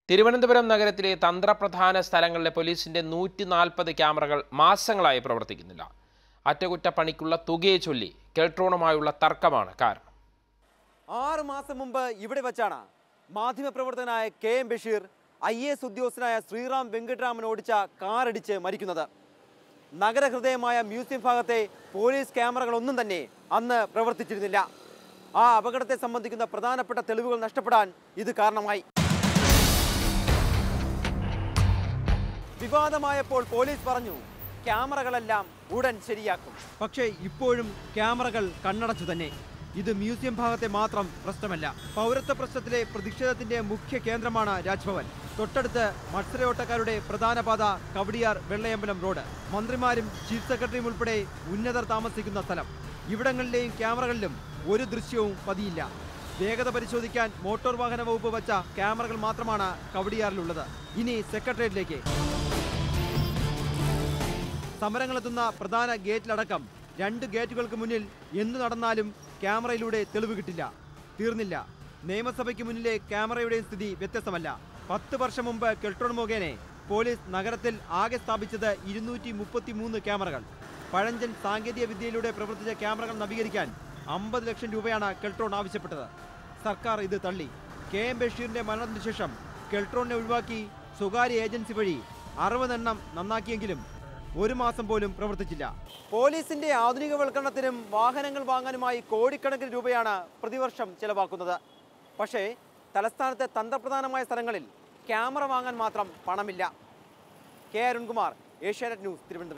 തിരുവനന്തപുരം നഗരത്തിലെ തന്ത്രപ്രധാന സ്ഥലങ്ങളിലെ പോലീസിന്റെ നൂറ്റി നാൽപ്പത് ക്യാമറകൾ മാസങ്ങളായി പ്രവർത്തിക്കുന്നില്ല അറ്റകുറ്റപ്പണിക്കുള്ള തുകയെ ചൊല്ലി കെൽട്രോണുമായുള്ള തർക്കമാണ് കാരണം ആറ് മാസം മുമ്പ് ഇവിടെ വെച്ചാണ് മാധ്യമപ്രവർത്തകനായ K M Basheer I A S ഉദ്യോഗസ്ഥനായ ശ്രീറാം വെങ്കട്ടരാമൻ ഓടിച്ച കാറിടിച്ച് മരിക്കുന്നത് നഗരഹൃദയമായ മ്യൂസിയം ഭാഗത്തെ പോലീസ് ക്യാമറകളൊന്നും തന്നെ അന്ന് പ്രവർത്തിച്ചിരുന്നില്ല ആ അപകടത്തെ സംബന്ധിക്കുന്ന പ്രധാനപ്പെട്ട തെളിവുകൾ നഷ്ടപ്പെടാൻ ഇത് കാരണമായി വിവാദമായപ്പോൾ പോലീസ് പറഞ്ഞു ക്യാമറകളെല്ലാം ഉടൻ ശരിയാക്കും പക്ഷേ ഇപ്പോഴും ക്യാമറകൾ കണ്ണടച്ചു തന്നെ ഇത് മ്യൂസിയം ഭാഗത്തെ മാത്രം പ്രശ്നമല്ല പൗരത്വ പ്രശ്നത്തിലെ പ്രതിഷേധത്തിന്റെ മുഖ്യ കേന്ദ്രമാണ് രാജ്ഭവൻ തൊട്ടടുത്ത് മത്സരയോട്ടക്കാരുടെ പ്രധാന പാത കവടിയാർ വെള്ളയമ്പലം റോഡ് മന്ത്രിമാരും ചീഫ് സെക്രട്ടറിയും ഉൾപ്പെടെ ഉന്നതർ താമസിക്കുന്ന സ്ഥലം ഇവിടങ്ങളിലെയും ക്യാമറകളിലും ഒരു ദൃശ്യവും പതിയില്ല വേഗത പരിശോധിക്കാൻ മോട്ടോർ വാഹന വകുപ്പ് വച്ച ക്യാമറകൾ മാത്രമാണ് കവടിയാറിലുള്ളത് ഇനി സെക്രട്ടേറിയറ്റിലേക്ക് സമരങ്ങളെത്തുന്ന പ്രധാന ഗേറ്റിലടക്കം രണ്ട് ഗേറ്റുകൾക്ക് മുന്നിൽ എന്തു നടന്നാലും ക്യാമറയിലൂടെ തെളിവ് കിട്ടില്ല തീർന്നില്ല നിയമസഭയ്ക്ക് മുന്നിലെ ക്യാമറയുടെ സ്ഥിതി വ്യത്യസ്തമല്ല പത്ത് വർഷം മുമ്പ് കെൽട്രോൺ മുഖേനെ പോലീസ് നഗരത്തിൽ ആകെ സ്ഥാപിച്ചത് ഇരുന്നൂറ്റി മുപ്പത്തി മൂന്ന് ക്യാമറകൾ പഴഞ്ചൻ സാങ്കേതിക വിദ്യയിലൂടെ പ്രവർത്തിച്ച ക്യാമറകൾ നവീകരിക്കാൻ അമ്പത് ലക്ഷം രൂപയാണ് കെൽട്രോൺ ആവശ്യപ്പെട്ടത് സർക്കാർ ഇത് തള്ളി കെ എം ബഷീറിന്റെ മരണത്തിന് ശേഷം കെൽട്രോണിനെ ഒഴിവാക്കി സ്വകാര്യ ഏജൻസി വഴി അറുപതെണ്ണം നന്നാക്കിയെങ്കിലും ഒരു മാസം പോലും പ്രവർത്തിച്ചില്ല പോലീസിന്റെ ആധുനികവൽക്കരണത്തിനും വാഹനങ്ങൾ വാങ്ങാനുമായി കോടിക്കണക്കിന് രൂപയാണ് പ്രതിവർഷം ചെലവാക്കുന്നത് പക്ഷേ തലസ്ഥാനത്തെ തന്ത്രപ്രധാനമായ സ്ഥലങ്ങളിൽ ക്യാമറ വാങ്ങാൻ മാത്രം പണമില്ല കെ അരുൺകുമാർ ഏഷ്യാനെറ്റ് ന്യൂസ് തിരുവനന്തപുരം